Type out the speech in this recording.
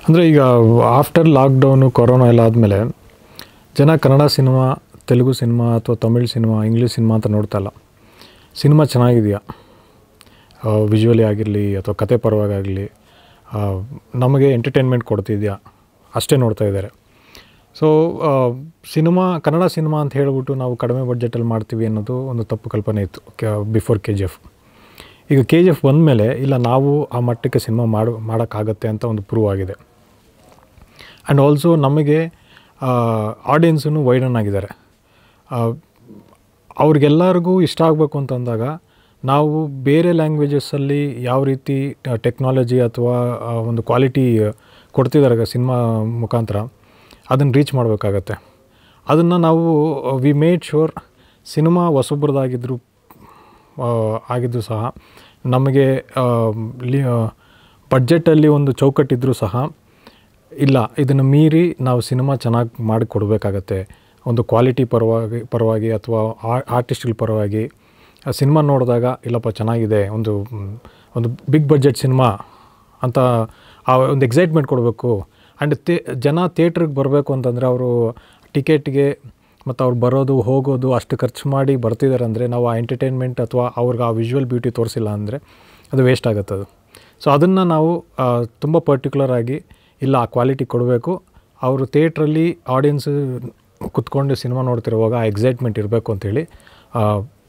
ಅಂದರೆ ಈಗ after lockdown corona ಎಲ್ಲ ಆದಮೇಲೆ ಜನ ಕನ್ನಡ ಸಿನಿಮಾ ತೆಲುಗು ಸಿನಿಮಾ ಅಥವಾ ತಮಿಳ್ ಸಿನಿಮಾ ಇಂಗ್ಲೀಷ್ ಸಿನಿಮಾ ಅಂತ ನೋಡ್ತಾ ಇಲ್ಲ ಸಿನಿಮಾ ಚೆನ್ನಾಗಿದೆಯಾ ವಿಜುವಲಿ ಆಗಿರಲಿ ಅಥವಾ ಕತೆ ಪರವಾಗಲಿ ನಮಗೆ ಎಂಟರ್ಟೈನ್ಮೆಂಟ್ ಕೊಡ್ತಿದೆಯಾ ಅಷ್ಟೇ ನೋಡ್ತಾ ಇದ್ದಾರೆ ಸೊ ಸಿನಿಮಾ ಕನ್ನಡ ಸಿನಿಮಾ ಅಂತ ಹೇಳ್ಬಿಟ್ಟು ನಾವು ಕಡಿಮೆ ಬಡ್ಜೆಟಲ್ಲಿ ಮಾಡ್ತೀವಿ ಅನ್ನೋದು ಒಂದು ತಪ್ಪು ಕಲ್ಪನೆ ಇತ್ತು ಬಿಫೋರ್ ಕೆ ಜಿ ಎಫ್ ಈಗ ಕೆ ಜಿ ಎಫ್ ಬಂದಮೇಲೆ ಇಲ್ಲ ನಾವು ಆ ಮಟ್ಟಕ್ಕೆ ಸಿನಿಮಾ ಮಾಡು ಮಾಡೋಕ್ಕಾಗತ್ತೆ ಅಂತ ಒಂದು ಪ್ರೂವ್ ಆಗಿದೆ ಆ್ಯಂಡ್ ಆಲ್ಸೋ ನಮಗೆ ಆಡಿಯನ್ಸೂ ವೈಡನ್ ಆಗಿದ್ದಾರೆ ಆ, ಅವ್ರಿಗೆಲ್ಲರಿಗೂ ಇಷ್ಟ ಆಗಬೇಕು ಅಂತಂದಾಗ ನಾವು ಬೇರೆ ಲ್ಯಾಂಗ್ವೇಜಸ್ಸಲ್ಲಿ ಯಾವ ರೀತಿ ಟೆಕ್ನಾಲಜಿ ಅಥವಾ ಆ, ಒಂದು ಕ್ವಾಲಿಟಿ ಕೊಡ್ತಿದ್ದಾರೆ ಸಿನಿಮಾ ಮುಖಾಂತರ ಅದನ್ನು ರೀಚ್ ಮಾಡಬೇಕಾಗತ್ತೆ ಅದನ್ನು ನಾವು ವಿ ಮೇಡ್ ಶೋರ್ ಸಿನಿಮಾ ಹೊಸಬ್ರದ್ದಾಗಿದ್ದರೂ ಆಗಿದ್ದು ಸಹ ನಮಗೆ ಬಡ್ಜೆಟಲ್ಲಿ ಒಂದು ಚೌಕಟ್ಟಿದ್ದರೂ ಸಹ ಇಲ್ಲ ಇದನ್ನು ಮೀರಿ ನಾವು ಸಿನಿಮಾ ಚೆನ್ನಾಗಿ ಮಾಡಿ ಕೊಡಬೇಕಾಗತ್ತೆ ಒಂದು ಕ್ವಾಲಿಟಿ ಪರವಾಗಿ ಪರವಾಗಿ ಅಥವಾ ಆರ್ಟಿಸ್ಟ್ಗಳ ಪರವಾಗಿ ಆ ಸಿನಿಮಾ ನೋಡಿದಾಗ ಇಲ್ಲಪ್ಪ ಚೆನ್ನಾಗಿದೆ ಒಂದು ಮ್, ಒಂದು ಬಿಗ್ ಬಡ್ಜೆಟ್ ಸಿನಿಮಾ ಅಂತ ಆ ಒಂದು ಎಕ್ಸೈಟ್ಮೆಂಟ್ ಕೊಡಬೇಕು ಆ್ಯಂಡ್ ತೇ ಜನ ಥಿಯೇಟ್ರಿಗೆ ಬರಬೇಕು ಅಂತಂದರೆ ಅವರು ಟಿಕೆಟ್ಗೆ ಮತ್ತು ಅವ್ರು ಬರೋದು ಹೋಗೋದು ಅಷ್ಟು ಖರ್ಚು ಮಾಡಿ ಬರ್ತಿದ್ದಾರೆ ಅಂದರೆ ನಾವು ಆ ಎಂಟರ್ಟೈನ್ಮೆಂಟ್ ಅಥವಾ ಅವ್ರಿಗೆ ಆ ವಿಜುವಲ್ ಬ್ಯೂಟಿ ತೋರಿಸಿಲ್ಲ ಅಂದರೆ ಅದು ವೇಸ್ಟ್ ಆಗುತ್ತೆ ಅದು ಸೊ ಅದನ್ನು ನಾವು ತುಂಬ ಪರ್ಟಿಕ್ಯುಲರ್ ಆಗಿ ಇಲ್ಲ ಆ ಕ್ವಾಲಿಟಿ ಕೊಡಬೇಕು ಅವರು ಥಿಯೇಟ್ರಲ್ಲಿ ಆಡಿಯನ್ಸ್ ಕುತ್ಕೊಂಡು ಸಿನಿಮಾ ನೋಡ್ತಿರುವಾಗ ಆ ಎಕ್ಸೈಟ್ಮೆಂಟ್ ಇರಬೇಕು ಅಂತೇಳಿ